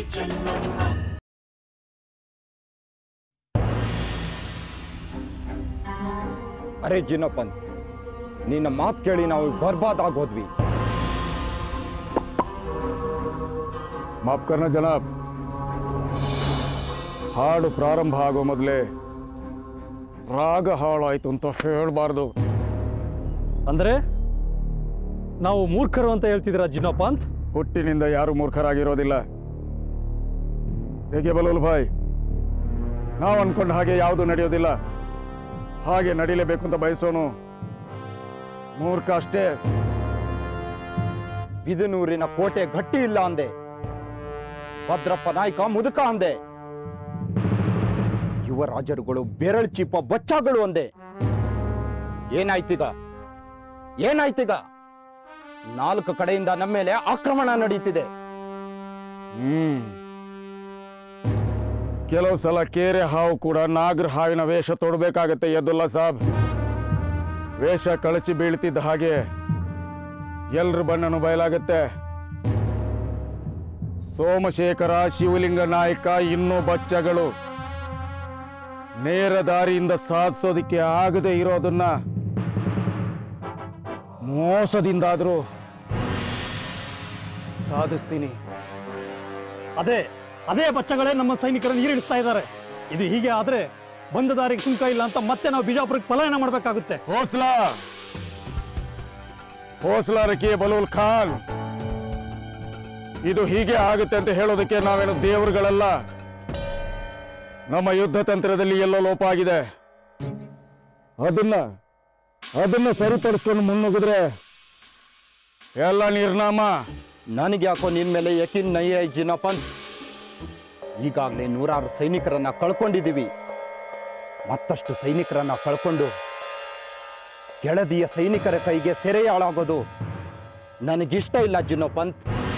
ಅರೆ ಜಿನ್ನಪ್ಪನ್ ನಿನ್ನ ಮಾತು ಕೇಳಿ ನಾವು ಬರ್ಬಾದ್ ಆಗೋದ್ವಿ ಮಾಫ್ ಕರ್ನ ಜನಾಬ್ ಹಾಡು ಪ್ರಾರಂಭ ಆಗೋ ಮೊದಲೇ ರಾಗ ಹಾಳಾಯ್ತು ಅಂತ ಹೇಳಬಾರ್ದು ಅಂದ್ರೆ ನಾವು ಮೂರ್ಖರು ಅಂತ ಹೇಳ್ತಿದ್ದೀರಾ ಜಿನ್ನಪ್ಪ ಅಂತ ಹುಟ್ಟಿನಿಂದ ಯಾರು ಮೂರ್ಖರಾಗಿರೋದಿಲ್ಲ ಹೇಗೆ ಬಲೋಲ್ ಭಾಯ್ ನಾವು ಅನ್ಕೊಂಡ ಹಾಗೆ ಯಾವುದು ನಡೆಯೋದಿಲ್ಲ ಹಾಗೆ ನಡೀಲೇಬೇಕು ಅಂತ ಬಯಸೋನು ಮೂರ್ಖ ಅಷ್ಟೇ ಬಿದನೂರಿನ ಕೋಟೆ ಗಟ್ಟಿ ಇಲ್ಲ ಅಂದೆ ಭದ್ರಪ್ಪ ನಾಯ್ಕ ಮುದುಕ ಅಂದೆ ಯುವರಾಜರುಗಳು ಬೆರಳು ಚಿಪ್ಪ ಬಚ್ಚಾಗಳು ಅಂದೆ ಏನಾಯ್ತೀಗ ಏನಾಯ್ತೀಗ ನಾಲ್ಕು ಕಡೆಯಿಂದ ನಮ್ಮ ಮೇಲೆ ಆಕ್ರಮಣ ನಡೀತಿದೆ ಹ್ಮ್ ಕೆಲವು ಸಲ ಕೇರೆ ಹಾವು ಕೂಡ ನಾಗರ ಹಾವಿನ ವೇಷ ತೊಡಬೇಕಾಗತ್ತೆ ಯದುಲ್ಲಾ ಸಾಬ್ ವೇಷ ಕಳಚಿ ಬೀಳ್ತಿದ್ದ ಹಾಗೆ ಎಲ್ರ ಬಣ್ಣನು ಬಯಲಾಗತ್ತೆ ಸೋಮಶೇಖರ ಶಿವಲಿಂಗ ನಾಯಕ ಇನ್ನೂ ಬಚ್ಚಗಳು ನೇರ ದಾರಿಯಿಂದ ಸಾಧಿಸೋದಕ್ಕೆ ಆಗದೆ ಇರೋದನ್ನ ಮೋಸದಿಂದಾದ್ರೂ ಸಾಧಿಸ್ತೀನಿ ಅದೇ ಅದೇ ಬಚ್ಚಗಳೇ ನಮ್ಮ ಸೈನಿಕರನ್ನು ನೀರಿಳಿಸ್ತಾ ಇದ್ದಾರೆ ಇದು ಹೀಗೆ ಆದ್ರೆ ಬಂದ ದಾರಿಗೆ ಸುಂಕ ಇಲ್ಲ ಅಂತ ಮತ್ತೆ ನಾವು ಬಿಜಾಪುರಕ್ಕೆ ಪಲಾಯನ ಮಾಡಬೇಕಾಗುತ್ತೆ ಹೌಸ್ಲಾ ಹೌಸ್ಲಾ ರಕಿಯೇ ಬಲೂಲ್ ಖಾನ್ ಇದು ಹೀಗೆ ಆಗುತ್ತೆ ಅಂತ ಹೇಳೋದಕ್ಕೆ ನಾವೇನು ದೇವರುಗಳಲ್ಲ ನಮ್ಮ ಯುದ್ಧ ತಂತ್ರದಲ್ಲಿ ಎಲ್ಲೋ ಲೋಪ ಆಗಿದೆ ಅದನ್ನ ಅದನ್ನ ಸರಿಪಡಿಸ್ಕೊಂಡು ಮುನ್ನುಗ್ಗಿದ್ರೆ ಎಲ್ಲ ನಿರ್ನಾಮ ನನಗೆ ಯಾಕೋ ನಿನ್ ಮೇಲೆ ಯಕೀನ್ ನಯ್ಯ ಜಿನಪನ್ ಈಗಾಗಲೇ ನೂರಾರು ಸೈನಿಕರನ್ನ ಕಳ್ಕೊಂಡಿದ್ದೀವಿ ಮತ್ತಷ್ಟು ಸೈನಿಕರನ್ನ ಕಳ್ಕೊಂಡು ಕೆಳದಿಯ ಸೈನಿಕರ ಕೈಗೆ ಸೆರೆಯಾಳಾಗೋದು ನನಗಿಷ್ಟ ಇಲ್ಲ ಜಿನೋಪಂತ್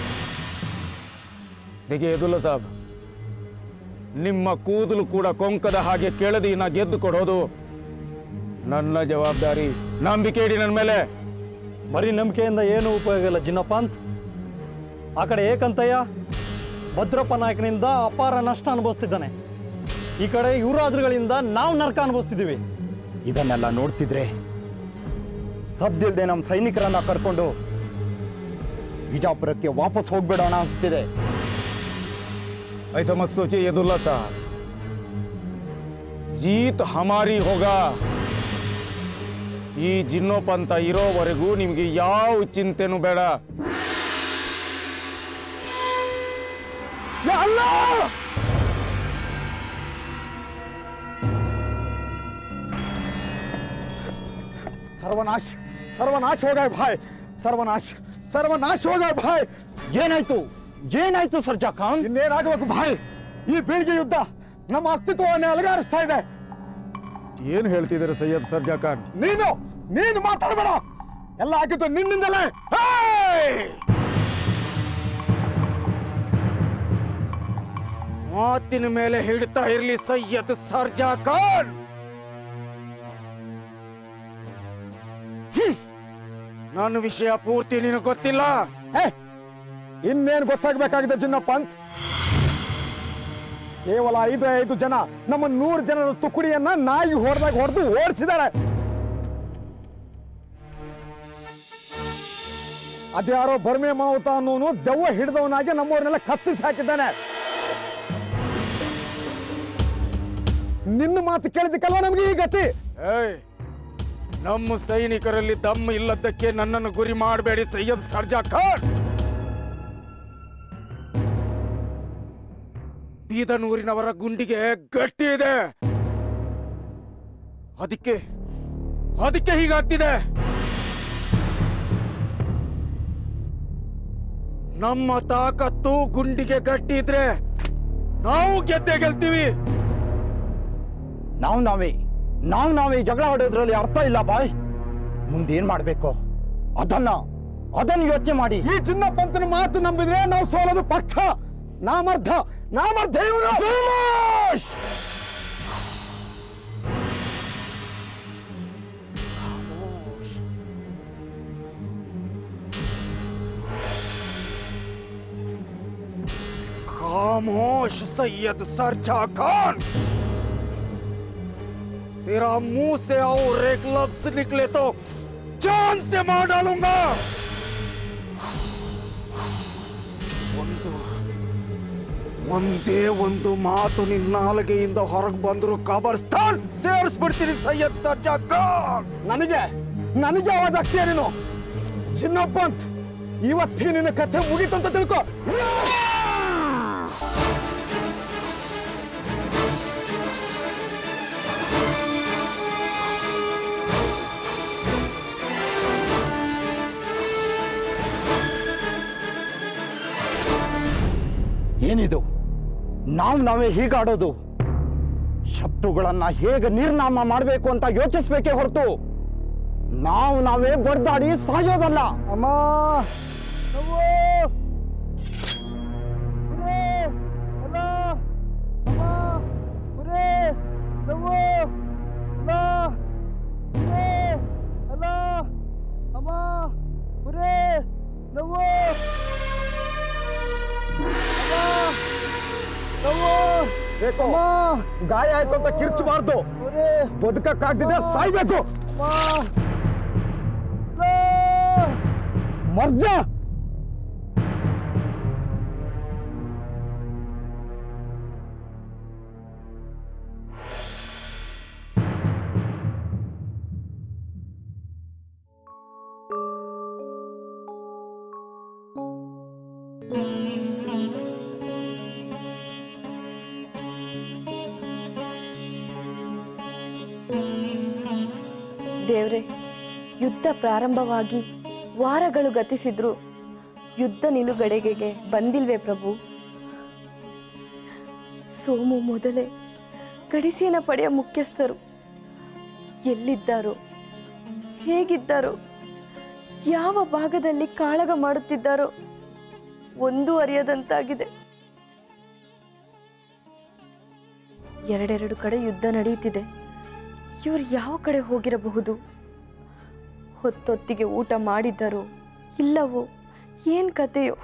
ದಿಗೆ ಎದುಲ್ಲ ಸಾಬ್ ನಿಮ್ಮ ಕೂದಲು ಕೂಡ ಕೊಂಕದ ಹಾಗೆ ಕೆಳದಿನ ಗೆದ್ದು ಕೊಡೋದು ನನ್ನ ಜವಾಬ್ದಾರಿ ನಂಬಿಕೆ ಇಡಿ ನನ್ನ ಮೇಲೆ ಬರೀ ನಂಬಿಕೆಯಿಂದ ಏನು ಉಪಯೋಗ ಇಲ್ಲ ಜಿನ್ನಪ್ಪ ಅಂತ ಆ ಕಡೆ ಏಕಂತಯ್ಯ ಭದ್ರಪ್ಪ ನಾಯಕನಿಂದ ಅಪಾರ ನಷ್ಟ ಅನುಭವಿಸ್ತಿದ್ದಾನೆ ಈ ಕಡೆ ಯುವರಾಜರುಗಳಿಂದ ನಾವು ನರಕ ಅನುಭವಿಸ್ತಿದ್ದೀವಿ ಇದನ್ನೆಲ್ಲ ನೋಡ್ತಿದ್ರೆ ಸದ್ದಿಲ್ದೆ ನಮ್ಮ ಸೈನಿಕರನ್ನ ಕರ್ಕೊಂಡು ಬಿಜಾಪುರಕ್ಕೆ ವಾಪಸ್ ಹೋಗ್ಬಿಡೋಣ ಅನ್ಸ್ತಿದೆ ऐसा मत सोचिए यदुल्ला साहब जीत हमारी होगा ಈ ಜಿನ್ನೋ ಪಂಥ ಇರೋವರೆಗೂ ನಿಮ್ಗೆ ಯಾವ ಚಿಂತೆನೂ ಬೇಡ ಯಾ ಅಲ್ಲಾ! सर्वनाश सर्वनाश हो गए भाई सर्वनाश सर्वनाश हो गए भाई ಏನಾಯ್ತು ಏನಾಯ್ತು ಸರ್ಜಾ ಖಾನ್ ಇನ್ನೇನಾಗಬೇಕು ಭಾಯ್ ಈ ಬೀಳ್ಗೆ ಯುದ್ಧ ನಮ್ಮ ಅಸ್ತಿತ್ವವನ್ನೇ ಅಲಗಾರಿಸ್ತಾ ಇದೆ ಏನ್ ಹೇಳ್ತಿದ್ದೀರ ಸೈಯದ್ ಸರ್ಜಾ ಖಾನ್ ನೀನು ನೀನು ಮಾತಾಡಬೇಡ ಎಲ್ಲ ಆಗಿದ್ದು ನಿನ್ನಿಂದಲೇ ಹೇಯ್! ಮಾತಿನ ಮೇಲೆ ಹಿಡ್ತಾ ಇರ್ಲಿ ಸೈಯದ್ ಸರ್ಜಾ ಖಾನ್ ಹ್ಮ್. ನನ್ನ ವಿಷಯ ಪೂರ್ತಿ ನಿನಗೆ ಗೊತ್ತಿಲ್ಲ ಹೇ ಇನ್ನೇನು ಗೊತ್ತಾಗ್ಬೇಕಾಗಿದೆ ಜಿನ್ನ ಪಂತ್ ಕೇವಲ ಐದು ಐದು ಜನ ನಮ್ಮ ನೂರು ಜನರ ತುಕುಡಿಯನ್ನ ನಾಯಿ ಹೊಡೆದಾಗ ಹೊಡೆದು ಓಡಿಸಿದ್ದಾರೆ ಅದ್ಯಾರೋ ಬರ್ಮೆ ಮಾವುತ ಅನ್ನೋನು ದೆವ್ವ ಹಿಡಿದವನಾಗಿ ನಮ್ಮವ್ರನ್ನೆಲ್ಲ ಕತ್ತಿಸಿ ಹಾಕಿದ್ದಾನೆ ನಿನ್ನ ಮಾತು ಕೇಳಿದಕ್ಕಲ್ವ ನಮಗೆ ಈ ಗತಿ ಏಯ್ ನಮ್ಮ ಸೈನಿಕರಲ್ಲಿ ದಮ್ ಇಲ್ಲದಕ್ಕೆ ನನ್ನನ್ನು ಗುರಿ ಮಾಡಬೇಡಿ ಸೈಯದ್ ಸರ್ಜಾ ಖಾನ್ ಬೀದನೂರಿನವರ ಗುಂಡಿಗೆ ಗಟ್ಟಿ ಇದೆ ಅದಕ್ಕೆ ಅದಕ್ಕೆ ಹೀಗಾಗ್ತಿದೆ ನಮ್ಮ ತಾಕತ್ತು ಗುಂಡಿಗೆ ಗಟ್ಟಿ ಇದ್ರೆ ನಾವು ಗೆದ್ದೆ ಗೆಲ್ತೀವಿ ನಾವು ನಾವೇ ನಾವು ನಾವೇ ಜಗಳ ಹೊಡೆಯೋದ್ರಲ್ಲಿ ಅರ್ಥ ಇಲ್ಲ ಬಾಯ್ ಮುಂದೇನ್ ಮಾಡ್ಬೇಕು ಅದನ್ನ ಅದನ್ನ ಯೋಚನೆ ಮಾಡಿ ಈ ಚಿನ್ನ ಪಂತನ ಮಾತು ನಂಬಿದ್ರೆ ನಾವು ಸೋಲೋದು ಪಕ್ಕ ನಾಮರ್ಧ ನಾಮರ್ಧ ಇವನು खामोश सैयद सरजा खान तेरा मुंह से और एक लफ्ज निकले तो जान से मार डालूंगा ಒಂದು ಒಂದೇ ಒಂದು ಮಾತು ನಿನ್ನ ನಾಲಿಗೆಯಿಂದ ಹೊರಗೆ ಬಂದ್ರು ಕಬರ್ಸ್ತಾನ್ ಸೇರಿಸ್ಬಿಡ್ತೀನಿ ಸೈಯದ್ ಸರ್ಜಾ ಖಾನ್ ನನಗೆ ನನಗೆ ಆವಾಜ್ ಆಗ್ತೀಯ ನೀನು ಚಿನ್ನಪ್ಪ ಅಂತ ಇವತ್ತಿಗೆ ನಿನ್ನ ಕಥೆ ಮುಗೀತಂತ ತಿಳ್ಕೊ ಏನಿದು ನಾವು ನಾವೇ ಹೀಗಾಡೋದು ಶತ್ರುಗಳನ್ನ ಹೇಗೆ ನಿರ್ನಾಮ ಮಾಡಬೇಕು ಅಂತ ಯೋಚಿಸ್ಬೇಕೇ ಹೊರತು ನಾವು ನಾವೇ ಬಡ್ದಾಡಿ ಸಾಯೋದಲ್ಲ ಅಮ್ಮ ಬೇಕು ಗಾಯ ಆಯ್ತು ಅಂತ ಕಿರ್ಚಬಾರ್ದು ಬದುಕಕ್ಕಾಗ್ದಿದ್ರೆ ಸಾಯ್ಬೇಕು ಮರ್ಜ ದೇವ್ರೆ ಯುದ್ಧ ಪ್ರಾರಂಭವಾಗಿ ವಾರಗಳು ಗತಿಸಿದ್ರು ಯುದ್ಧ ನಿಲುಗಡೆಗೆ ಬಂದಿಲ್ವೇ ಪ್ರಭು ಸೋಮು ಮೊದಲೇ ಗಡಿಸೇನ ಪಡೆಯ ಮುಖ್ಯಸ್ಥರು ಎಲ್ಲಿದ್ದಾರೋ ಹೇಗಿದ್ದಾರೋ ಯಾವ ಭಾಗದಲ್ಲಿ ಕಾಳಗ ಮಾಡುತ್ತಿದ್ದಾರೋ ಒಂದೂ ಅರಿಯದಂತಾಗಿದೆ ಎರಡೆರಡು ಕಡೆ ಯುದ್ಧ ನಡೆಯುತ್ತಿದೆ ಇವರು ಯಾವ ಕಡೆ ಹೋಗಿರಬಹುದು ಹೊತ್ತೊತ್ತಿಗೆ ಊಟ ಮಾಡಿದ್ದರೋ ಇಲ್ಲವೋ ಏನ್ ಕತೆಯೋ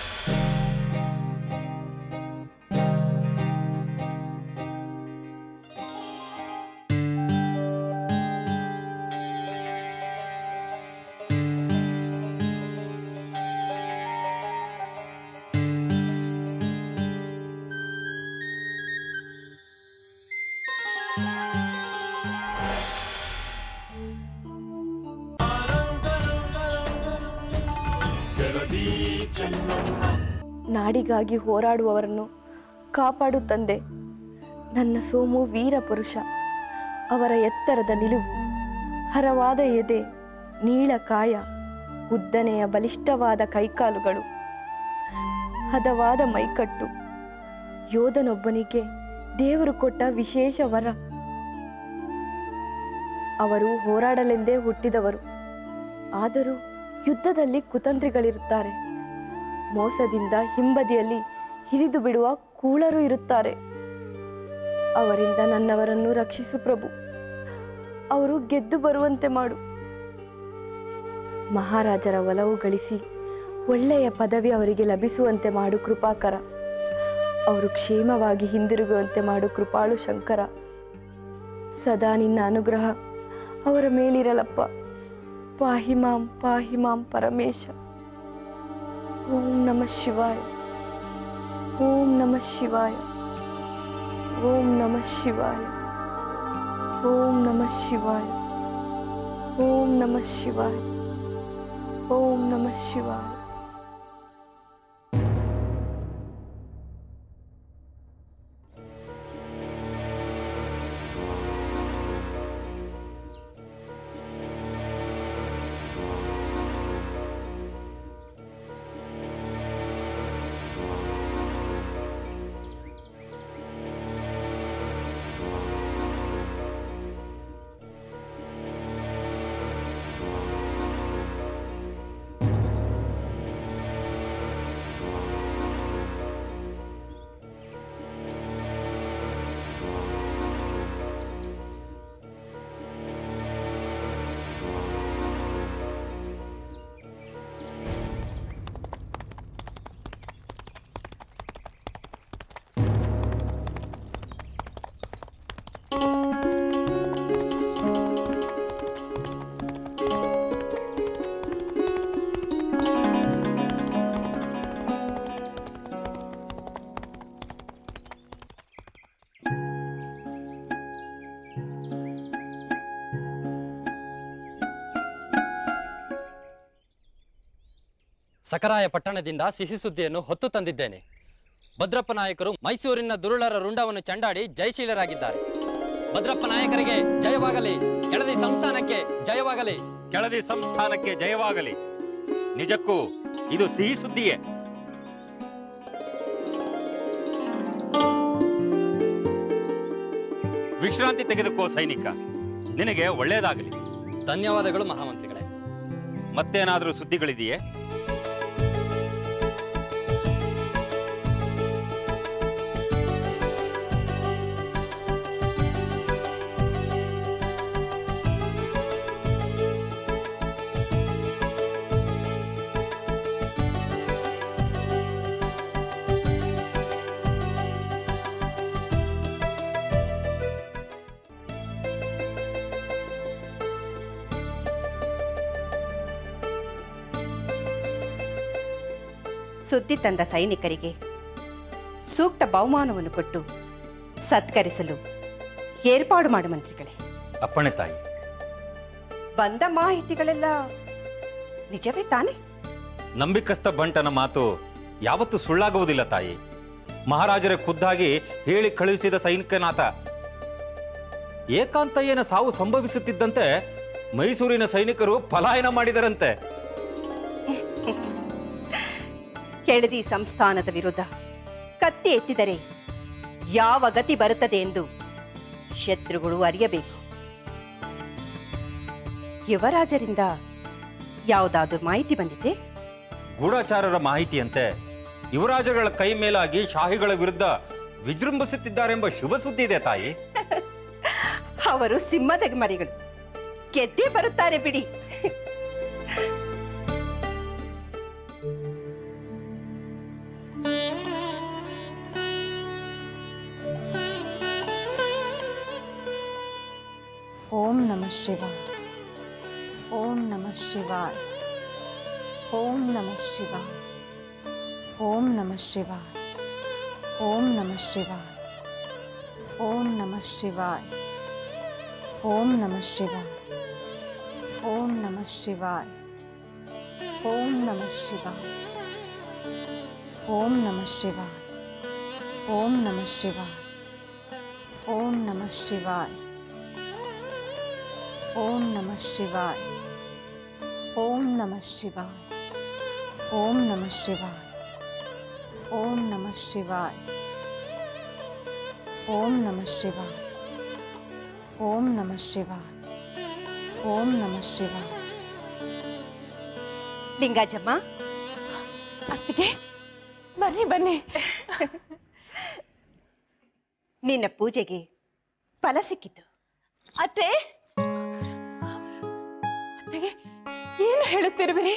ನಾಡಿಗಾಗಿ ಹೋರಾಡುವವರನ್ನು ಕಾಪಾಡು ತಂದೆ ನನ್ನ ಸೋಮು ವೀರ ಪುರುಷ ಅವರ ಎತ್ತರದ ನಿಲುವು ಹರವಾದ ಎದೆ ನೀಳ ಕಾಯ ಉದ್ದನೆಯ ಬಲಿಷ್ಠವಾದ ಕೈಕಾಲುಗಳು ಹದವಾದ ಮೈಕಟ್ಟು ಯೋಧನೊಬ್ಬನಿಗೆ ದೇವರು ಕೊಟ್ಟ ವಿಶೇಷ ವರ ಅವರು ಹೋರಾಡಲೆಂದೇ ಹುಟ್ಟಿದವರು ಆದರೂ ಯುದ್ಧದಲ್ಲಿ ಕುತಂತ್ರಿಗಳಿರುತ್ತಾರೆ ಮೋಸದಿಂದ ಹಿಂಬದಿಯಲ್ಲಿ ಹಿರಿದು ಬಿಡುವ ಕೂಳರು ಇರುತ್ತಾರೆ ಅವರಿಂದ ನನ್ನವರನ್ನು ರಕ್ಷಿಸು ಪ್ರಭು ಅವರು ಗೆದ್ದು ಬರುವಂತೆ ಮಾಡು ಮಹಾರಾಜರ ಒಲವು ಗಳಿಸಿ ಒಳ್ಳೆಯ ಪದವಿ ಅವರಿಗೆ ಲಭಿಸುವಂತೆ ಮಾಡು ಕೃಪಾಕರ ಅವರು ಕ್ಷೇಮವಾಗಿ ಹಿಂದಿರುಗುವಂತೆ ಮಾಡು ಕೃಪಾಳು ಶಂಕರ ಸದಾ ನಿನ್ನ ಅನುಗ್ರಹ ಅವರ ಮೇಲಿರಲಪ್ಪ ಪಾಹಿ ಮಾಂ ಪಾಹಿ ಮಾಂ ಪರಮೇಶ ಓಂ ನಮಃ ಶಿವಾಯ ಓಂ ನಮಃ ಶಿವಾಯ ಓಂ ನಮಃ ಶಿವಾಯ ಓಂ ನಮಃ ಶಿವಾಯ ಓಂ ನಮಃ ಶಿವಾಯ ಓಂ ನಮಃ ಶಿವಾಯ ಸಕರಾಯ ಪಟ್ಟಣದಿಂದ ಸಿಹಿ ಸುದ್ದಿಯನ್ನು ಹೊತ್ತು ತಂದಿದ್ದೇನೆ ಭದ್ರಪ್ಪ ನಾಯಕರು ಮೈಸೂರಿನ ದುರುಳರ ರುಂಡವನ್ನು ಚಂಡಾಡಿ ಜಯಶೀಲರಾಗಿದ್ದಾರೆ ಭದ್ರಪ್ಪ ನಾಯಕರಿಗೆ ಜಯವಾಗಲಿ ಕೆಳದಿ ಸಂಸ್ಥಾನಕ್ಕೆ ಜಯವಾಗಲಿ ಕೆಳದಿ ಸಂಸ್ಥಾನಕ್ಕೆ ಜಯವಾಗಲಿ ನಿಜಕ್ಕೂ ಇದು ಸಿಹಿ ಸುದ್ದಿಯೇ ವಿಶ್ರಾಂತಿ ತೆಗೆದುಕೋ ಸೈನಿಕ ನಿನಗೆ ಒಳ್ಳೆಯದಾಗಲಿ ಧನ್ಯವಾದಗಳು ಮಹಾಮಂತ್ರಿಗಳೇ ಮತ್ತೇನಾದರೂ ಸುದ್ದಿಗಳಿದೆಯೇ ಸುದ್ದಿ ತಂದ ಸೈನಿಕರಿಗೆ ಸೂಕ್ತ ಬಹುಮಾನವನ್ನು ಕೊಟ್ಟು ಸತ್ಕರಿಸಲು ಏರ್ಪಾಡು ಮಾಡು ಮಂತ್ರಿಗಳೇ ಅಪ್ಪಣೆ ತಾಯಿ ಬಂದ ಮಾಹಿತಿಗಳೆಲ್ಲ ನಿಜವೇ ತಾನೆ ನಂಬಿಕಸ್ತ ಬಂಟನ ಮಾತು ಯಾವತ್ತೂ ಸುಳ್ಳಾಗುವುದಿಲ್ಲ ತಾಯಿ ಮಹಾರಾಜರ ಖುದ್ದಾಗಿ ಹೇಳಿ ಕಳುಹಿಸಿದ ಸೈನಿಕನಾಥ ಏಕಾಂತಯ್ಯನ ಸಾವು ಸಂಭವಿಸುತ್ತಿದ್ದಂತೆ ಮೈಸೂರಿನ ಸೈನಿಕರು ಪಲಾಯನ ಮಾಡಿದರಂತೆ ಕೆಳದಿ ಸಂಸ್ಥಾನದ ವಿರುದ್ಧ ಕತ್ತಿ ಎತ್ತಿದರೆ ಯಾವ ಗತಿ ಬರುತ್ತದೆ ಎಂದು ಶತ್ರುಗಳು ಅರಿಯಬೇಕು ಯುವರಾಜರಿಂದ ಯಾವುದಾದ್ರೂ ಮಾಹಿತಿ ಬಂದಿದೆ ಗೂಢಚಾರರ ಮಾಹಿತಿಯಂತೆ ಯುವರಾಜಗಳ ಕೈ ಮೇಲಾಗಿ ಶಾಹಿಗಳ ವಿರುದ್ಧ ವಿಜೃಂಭಿಸುತ್ತಿದ್ದಾರೆಂಬ ಶುಭ ಸುದ್ದಿ ಇದೆ ತಾಯಿ ಅವರು ಸಿಂಹದ ಮರಿಗಳು ಗೆದ್ದೇ ಬರುತ್ತಾರೆ ಬಿಡಿ ಓಂ ನಮಃ ಶಿವಾಯ ಓಂ ನಮಃ ಶಿವಾಯ ಓಂ ನಮಃ ಶಿವಾಯ ಓಂ ನಮಃ ಶಿವಾಯ ಓಂ ನಮಃ ಶಿವಾಯ ಓಂ ನಮಃ ಶಿವಾಯ ಓಂ ನಮಃ ಶಿವಾಯ ಓಂ ನಮಃ ಶಿವಾಯ ಓಂ ನಮಃ ಶಿವಾಯ ಓಂ ನಮಃ ಶಿವಾಯ ಓಂ ನಮಃ ಶಿವಾಯ ಓಂ ನಮಃ ಶಿವಾಯ ಓಂ ನಮಃ ಶಿವಾಯ ಓಂ ನಮಃ ಶಿವಾಯ ಓಂ ನಮಃ ಶಿವಾಯ ಓಂ ನಮಃ ಶಿವಾಯ ಓಂ ನಮಃ ಶಿವಾಯ ಓಂ ನಮಃ ಶಿವಾಯ ಓಂ ನಮಃ ಶಿವಾಯ ಲಿಂಗಾಜಮ್ಮ ಅತ್ತಿಗೆ ಬನ್ನಿ ಬನ್ನಿ ನಿನ್ನ ಪೂಜೆಗೆ ಫಲ ಸಿಕ್ಕಿತು ಅತ್ತೆ ಅತ್ತಿಗೆ ಏನು ಹೇಳುತ್ತಿರುವಿರಿ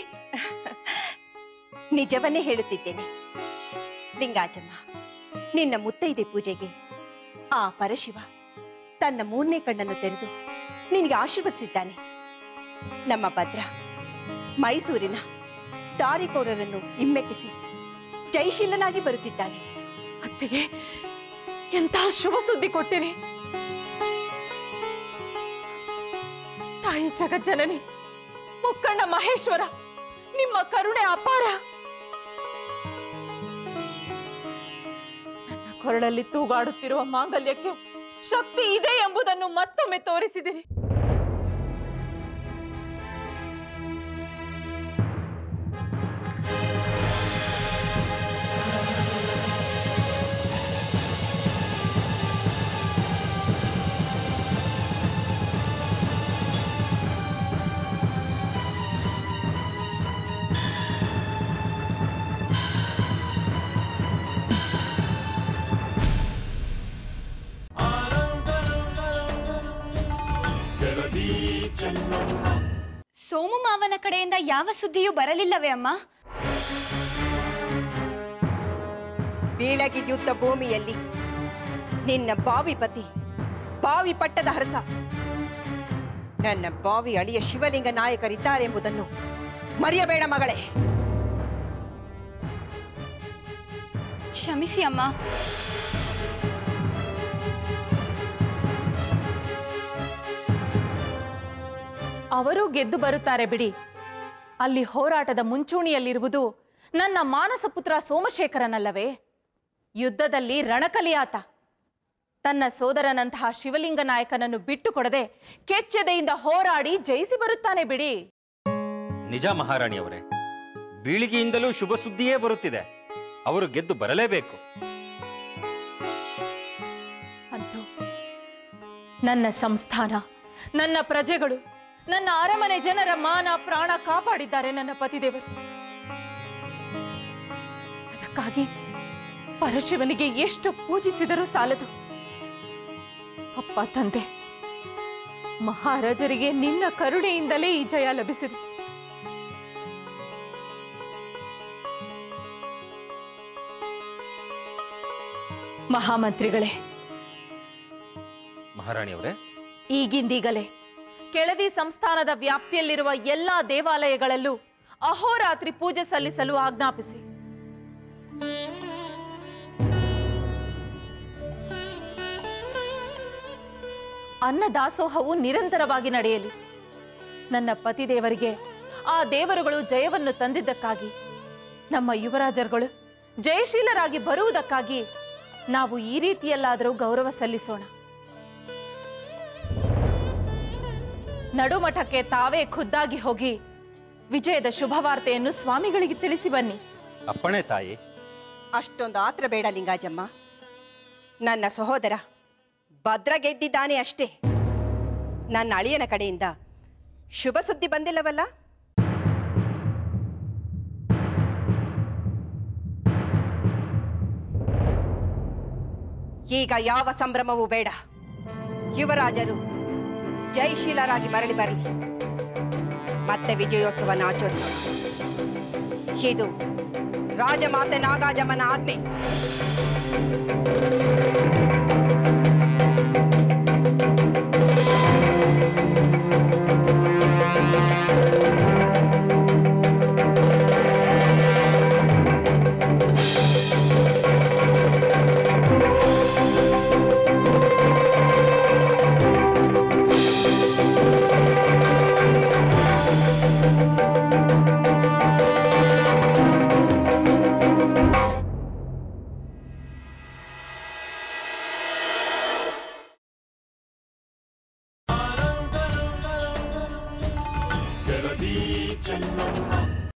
ನಿಜವನ್ನೇ ಹೇಳುತ್ತಿದ್ದೇನೆ ಲಿಂಗಾಜಮ್ಮ ನಿನ್ನ ಮುತ್ತೈದೆ ಪೂಜೆಗೆ ಆ ಪರಶಿವ ತನ್ನ ಮೂರನೇ ಕಣ್ಣನ್ನು ತೆರೆದು ನಿನಗೆ ಆಶೀರ್ವದಿಸಿದ್ದಾನೆ ನಮ್ಮ ಭದ್ರ ಮೈಸೂರಿನ ದಾರಿಕೋರರನ್ನು ಹಿಮ್ಮೆಟ್ಟಿಸಿ ಜಯಶೀಲನಾಗಿ ಬರುತ್ತಿದ್ದಾನೆ ಅತ್ತಿಗೆ ಎಂತಹ ಶುಭ ಸುದ್ದಿ ಕೊಟ್ಟಿರಿ ತಾಯಿ ಜಗಜ್ಜನನಿ ಮುಕ್ಕಣ್ಣ ಮಹೇಶ್ವರ ನಿಮ್ಮ ಕರುಣೆ ಅಪಾರ ನನ್ನ ಕೊರಳಲ್ಲಿ ತೂಗಾಡುತ್ತಿರುವ ಮಾಂಗಲ್ಯಕ್ಕೆ ಶಕ್ತಿ ಇದೆ ಎಂಬುದನ್ನು ಮತ್ತೊಮ್ಮೆ ತೋರಿಸಿದಿರಿ ಸೋಮು ಮಾವನ ಕಡೆಯಿಂದ ಯಾವ ಸುದ್ದಿಯೂ ಬರಲಿಲ್ಲವೇ ಅಮ್ಮ ಬೀಳಗಿ ಯುದ್ಧ ಭೂಮಿಯಲ್ಲಿ ನಿನ್ನ ಬಾವಿ ಪತಿ ಬಾವಿ ಪಟ್ಟದ ಹರಸ ನನ್ನ ಬಾವಿ ಅಳಿಯ ಶಿವಲಿಂಗ ನಾಯಕರಿದ್ದಾರೆಂಬುದನ್ನು ಮರೆಯಬೇಡ ಮಗಳೇ ಕ್ಷಮಿಸಿ ಅಮ್ಮ ಅವರು ಗೆದ್ದು ಬರುತ್ತಾರೆ ಬಿಡಿ ಅಲ್ಲಿ ಹೋರಾಟದ ಮುಂಚೂಣಿಯಲ್ಲಿರುವುದು ನನ್ನ ಮಾನಸ ಪುತ್ರ ಸೋಮಶೇಖರನಲ್ಲವೇ ಯುದ್ಧದಲ್ಲಿ ರಣಕಲಿಯಾತ ತನ್ನ ಸೋದರನಂತಹ ಶಿವಲಿಂಗ ನಾಯಕನನ್ನು ಬಿಟ್ಟುಕೊಡದೆ ಕೆಚ್ಚೆದೆಯಿಂದ ಹೋರಾಡಿ ಜಯಿಸಿ ಬರುತ್ತಾನೆ ಬಿಡಿ ನಿಜ ಮಹಾರಾಣಿಯವರೇ ಬೀಳಿಗೆಯಿಂದಲೂ ಶುಭ ಸುದ್ದಿಯೇ ಬರುತ್ತಿದೆ ಅವರು ಗೆದ್ದು ಬರಲೇಬೇಕು ಅಂತೂ ನನ್ನ ಸಂಸ್ಥಾನ ನನ್ನ ಪ್ರಜೆಗಳು ನನ್ನ ಅರಮನೆ ಜನರ ಮಾನ ಪ್ರಾಣ ಕಾಪಾಡಿದ್ದಾರೆ ನನ್ನ ಪತಿದೇವರು ಅದಕ್ಕಾಗಿ ಪರಶಿವನಿಗೆ ಎಷ್ಟು ಪೂಜಿಸಿದರೂ ಸಾಲದು ಅಪ್ಪ ತಂದೆ ಮಹಾರಾಜರಿಗೆ ನಿನ್ನ ಕರುಣೆಯಿಂದಲೇ ಈ ಜಯ ಲಭಿಸಿದೆ ಮಹಾಮಂತ್ರಿಗಳೇ ಮಹಾರಾಣಿಯವರೇ ಈಗಿಂದೀಗಲೇ ಕೆಳದಿ ಸಂಸ್ಥಾನದ ವ್ಯಾಪ್ತಿಯಲ್ಲಿರುವ ಎಲ್ಲಾ ದೇವಾಲಯಗಳಲ್ಲೂ ಅಹೋರಾತ್ರಿ ಪೂಜೆ ಸಲ್ಲಿಸಲು ಆಜ್ಞಾಪಿಸಿ ಅನ್ನ ದಾಸೋಹವು ನಿರಂತರವಾಗಿ ನಡೆಯಲಿ ನನ್ನ ಪತಿದೇವರಿಗೆ ಆ ದೇವರುಗಳು ಜಯವನ್ನು ತಂದಿದ್ದಕ್ಕಾಗಿ ನಮ್ಮ ಯುವರಾಜರುಗಳು ಜಯಶೀಲರಾಗಿ ಬರುವುದಕ್ಕಾಗಿ ನಾವು ಈ ರೀತಿಯಲ್ಲಾದರೂ ಗೌರವ ಸಲ್ಲಿಸೋಣ ನಡುಮಠಕ್ಕೆ ತಾವೇ ಖುದ್ದಾಗಿ ಹೋಗಿ ವಿಜಯದ ಶುಭವಾರ್ತೆಯನ್ನು ಸ್ವಾಮಿಗಳಿಗೆ ತಿಳಿಸಿ ಬನ್ನಿ ಅಪ್ಪಣೆ ತಾಯಿ ಅಷ್ಟೊಂದು ಆತ್ರ ಬೇಡ ಲಿಂಗಾಜಮ್ಮ ನನ್ನ ಸಹೋದರ ಭದ್ರ ಗೆದ್ದಿದ್ದಾನೆ ಅಷ್ಟೇ ನನ್ನ ಅಳಿಯನ ಕಡೆಯಿಂದ ಶುಭ ಸುದ್ದಿ ಬಂದಿಲ್ಲವಲ್ಲ ಈಗ ಯಾವ ಸಂಭ್ರಮವೂ ಬೇಡ ಯುವರಾಜರು ಜಯಶೀಲರಾಗಿ ಮರಳಿ ಬರಲಿ ಮತ್ತೆ ವಿಜಯೋತ್ಸವನ ಆಚರಿಸೋಣ ಇದು ರಾಜಮಾತೆ ನಾಗಾಜಮ್ಮನ ಆಜ್ಞೆ ಚೆನ್ನಮ್ಮ